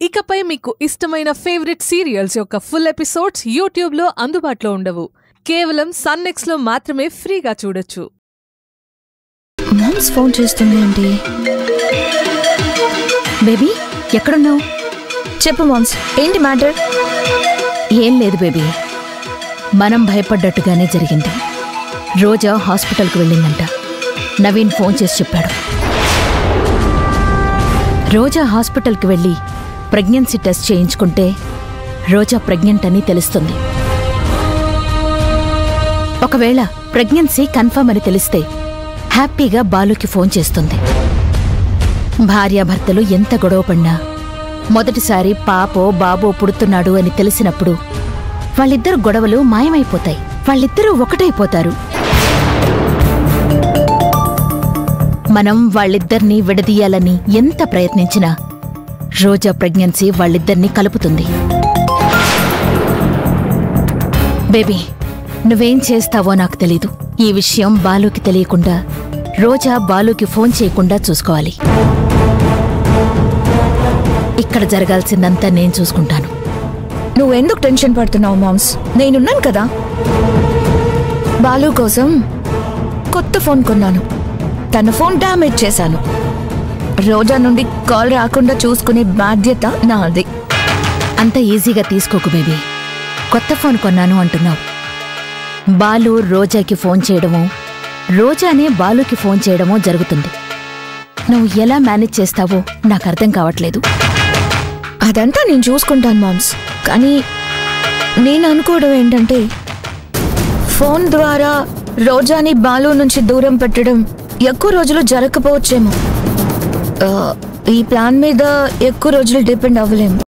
ఇకపై మీకు ఇష్టమైన ఫేవరెట్ సీరియల్స్ యొక్క ఫుల్ ఎపిసోడ్స్ యూట్యూబ్లో అందుబాటులో ఉండవు కేవలం సన్నెక్స్ లో మాత్రమే ఫ్రీగా చూడొచ్చు మామ్స్ ఫోన్ చేస్తుంది ఏంటి బేబీ ఎక్కడున్నావు చెప్పు మామ్స్ ఏంటి మ్యాటర్ ఏం లేదు బేబీ మనం భయపడ్డట్టుగానే జరిగింది రోజా హాస్పిటల్కి వెళ్ళిందంట నవీన్ ఫోన్ చేసి చెప్పాడు రోజా హాస్పిటల్కి వెళ్ళి ప్రెగ్నెన్సీ టెస్ట్ చేయించుకుంటే రోజా ప్రెగ్నెంట్ అని తెలుస్తుంది ఒకవేళ ప్రెగ్నెన్సీ కన్ఫర్మ్ అని తెలిస్తే హ్యాపీగా బాలుకి ఫోన్ చేస్తుంది భార్యాభర్తలు ఎంత గొడవపడినా మొదటిసారి పాపో బాబో పుడుతున్నాడు అని తెలిసినప్పుడు వాళ్ళిద్దరు గొడవలు మాయమైపోతాయి వాళ్ళిద్దరూ ఒకటైపోతారు మనం వాళ్ళిద్దరినీ విడదీయాలని ఎంత ప్రయత్నించినా రోజా ప్రెగ్నెన్సీ వాళ్ళిద్దరినీ కలుపుతుంది బేబీ నువ్వేం చేస్తావో నాకు తెలీదు ఈ విషయం బాలుకి తెలియకుండా రోజా బాలుకి ఫోన్ చేయకుండా చూసుకోవాలి ఇక్కడ జరగాల్సిందంతా నేను చూసుకుంటాను నువ్వెందుకు టెన్షన్ పడుతున్నావు మామ్స్ నేనున్నాను కదా బాలు కోసం కొత్త ఫోన్ కొన్నాను తన ఫోన్ డ్యామేజ్ చేశాను రోజా నుండి కాల్ రాకుండా చూసుకునే బాధ్యత నాది అంత ఈజీగా తీసుకోకు బేబీ కొత్త ఫోన్ కొన్నాను అంటున్నావు బాలు రోజాకి ఫోన్ చేయడమో రోజానే బాలుకి ఫోన్ చేయడమో జరుగుతుంది నువ్వు ఎలా మేనేజ్ చేస్తావో నాకు అర్థం కావట్లేదు అదంతా నేను చూసుకుంటాను మామ్స్ కానీ నేను అనుకోవడం ఏంటంటే ఫోన్ ద్వారా రోజాని బాలు నుంచి దూరం పెట్టడం ఎక్కువ రోజులు జరగకపోవచ్చేమో ఆ, ఈ ప్లాన్ మీద ఎక్కువ రోజులు డిపెండ్ అవ్వలేము